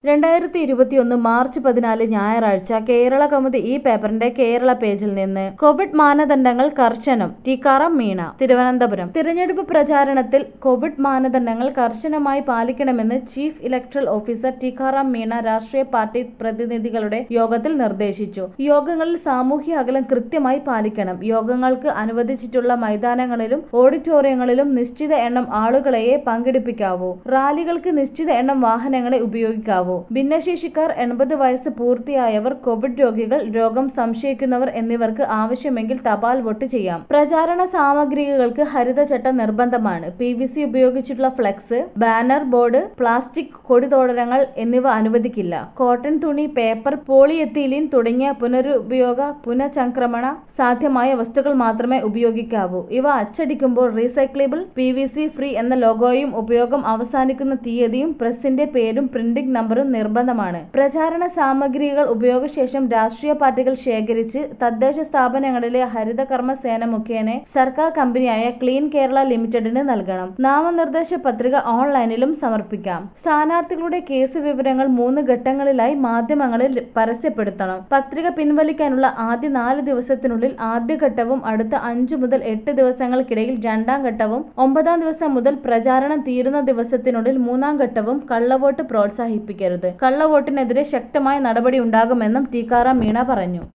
രണ്ടായിരത്തി ഇരുപത്തിയൊന്ന് മാർച്ച് പതിനാല് ഞായറാഴ്ച കേരള കൗമുദി ഈ പേപ്പറിന്റെ കേരള പേജിൽ നിന്ന് കോവിഡ് മാനദണ്ഡങ്ങൾ കർശനം ടിക്കാറാം മീണ തിരുവനന്തപുരം തിരഞ്ഞെടുപ്പ് പ്രചാരണത്തിൽ കോവിഡ് മാനദണ്ഡങ്ങൾ കർശനമായി പാലിക്കണമെന്ന് chief electoral officer Tikaram Meena രാഷ്ട്രീയ പാർട്ടി പ്രതിനിധികളുടെ യോഗത്തിൽ നിർദ്ദേശിച്ചു യോഗങ്ങളിൽ സാമൂഹ്യ അകലം കൃത്യമായി പാലിക്കണം യോഗങ്ങൾക്ക് അനുവദിച്ചിട്ടുള്ള മൈതാനങ്ങളിലും ഓഡിറ്റോറിയങ്ങളിലും നിശ്ചിത എണ്ണം ആളുകളെയേ പങ്കെടുപ്പിക്കാവൂ റാലികൾക്ക് നിശ്ചിത എണ്ണം വാഹനങ്ങളെ ഉപയോഗിക്കാവൂ ഭിന്നശേഷിക്കാർ എൺപത് വയസ്സ് പൂർത്തിയായവർ കോവിഡ് രോഗികൾ രോഗം സംശയിക്കുന്നവർ എന്നിവർക്ക് ആവശ്യമെങ്കിൽ തപാൽ വോട്ട് ചെയ്യാം പ്രചാരണ സാമഗ്രികൾക്ക് ഹരിതചട്ടം നിർബന്ധമാണ് പി വി സി ഉപയോഗിച്ചിട്ടുള്ള ഫ്ലെക്സ് ബാനർ ബോർഡ് പ്ലാസ്റ്റിക് കൊടിതോടരങ്ങൾ എന്നിവ അനുവദിക്കില്ല കോട്ടൺ തുണി പേപ്പർ പോളിയെത്തീലിൻ തുടങ്ങിയ പുനരുപയോഗ പുനഃചംക്രമണ സാധ്യമായ വസ്തുക്കൾ മാത്രമേ ഉപയോഗിക്കാവൂ ഇവ അച്ചടിക്കുമ്പോൾ recyclable P V C free എന്ന ലോഗോയും ഉപയോഗം അവസാനിക്കുന്ന തീയതിയും പ്രസിന്റെ പേരും പ്രിന്റിംഗ് നമ്പറും നിർബന്ധമാണ് പ്രചാരണ സാമഗ്രികൾ ഉപയോഗശേഷം രാഷ്ട്രീയ പാർട്ടികൾ ശേഖരിച്ച് തദ്ദേശ സ്ഥാപനങ്ങളിലെ ഹരിതകർമ്മ സേന മുഖേന സർക്കാർ കമ്പനിയായ ക്ലീൻ കേരള ലിമിറ്റഡിന് നൽകണം നാമനിർദ്ദേശ പത്രിക ഓൺലൈനിലും സമർപ്പിക്കാം സ്ഥാനാർത്ഥികളുടെ കേസ് വിവരങ്ങൾ മൂന്ന് ഘട്ടങ്ങളിലായി മാധ്യമങ്ങളിൽ പരസ്യപ്പെടുത്തണം പത്രിക പിൻവലിക്കാനുള്ള ആദ്യ നാല് ദിവസത്തിനുള്ളിൽ ആദ്യഘട്ടവും അടുത്ത അഞ്ചു മുതൽ എട്ട് ദിവസങ്ങൾക്കിടയിൽ രണ്ടാം ഘട്ടവും ഒമ്പതാം ദിവസം മുതൽ പ്രചാരണം തീരുന്ന ദിവസത്തിനുള്ളിൽ മൂന്നാം ഘട്ടവും കള്ളവോട്ട് പ്രോത്സാഹിപ്പിക്കരുത് കള്ളവോട്ടിനെതിരെ ശക്തമായ നടപടി ഉണ്ടാകുമെന്നും ടിക്കാറാം മീണ പറഞ്ഞു